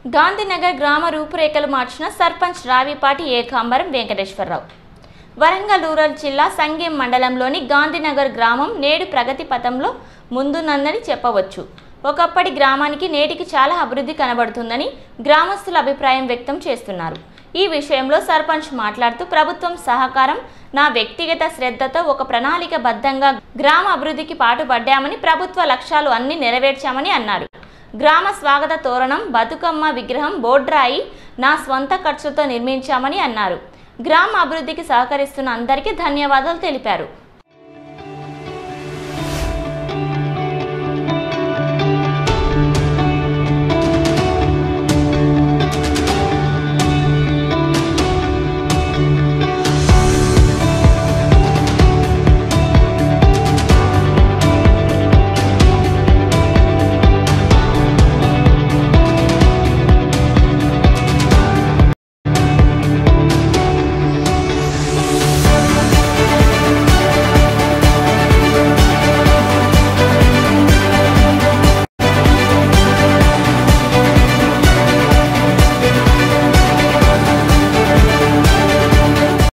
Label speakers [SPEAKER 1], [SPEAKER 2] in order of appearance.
[SPEAKER 1] గాంధీనగర్ గ్రామ రూపురేఖలు మార్చిన సర్పంచ్ రావిపాటి ఏకాంబరం వెంకటేశ్వరరావు వరంగల్ రూరల్ జిల్లా సంగెం మండలంలోని గాంధీనగర్ గ్రామం నేడు ప్రగతి పథంలో ముందున్నదని చెప్పవచ్చు ఒకప్పటి గ్రామానికి నేటికి చాలా అభివృద్ధి కనబడుతుందని గ్రామస్తుల అభిప్రాయం వ్యక్తం చేస్తున్నారు ఈ విషయంలో సర్పంచ్ మాట్లాడుతూ ప్రభుత్వం సహకారం నా వ్యక్తిగత శ్రద్ధతో ఒక ప్రణాళికబద్ధంగా గ్రామ అభివృద్ధికి పాటుపడ్డామని ప్రభుత్వ లక్ష్యాలు అన్ని నెరవేర్చామని అన్నారు గ్రామ స్వాగత తోరణం బతుకమ్మ విగ్రహం బోడ్రాయి నా స్వంత ఖర్చుతో నిర్మించామని అన్నారు గ్రామ అభివృద్ధికి సహకరిస్తున్న అందరికీ ధన్యవాదాలు తెలిపారు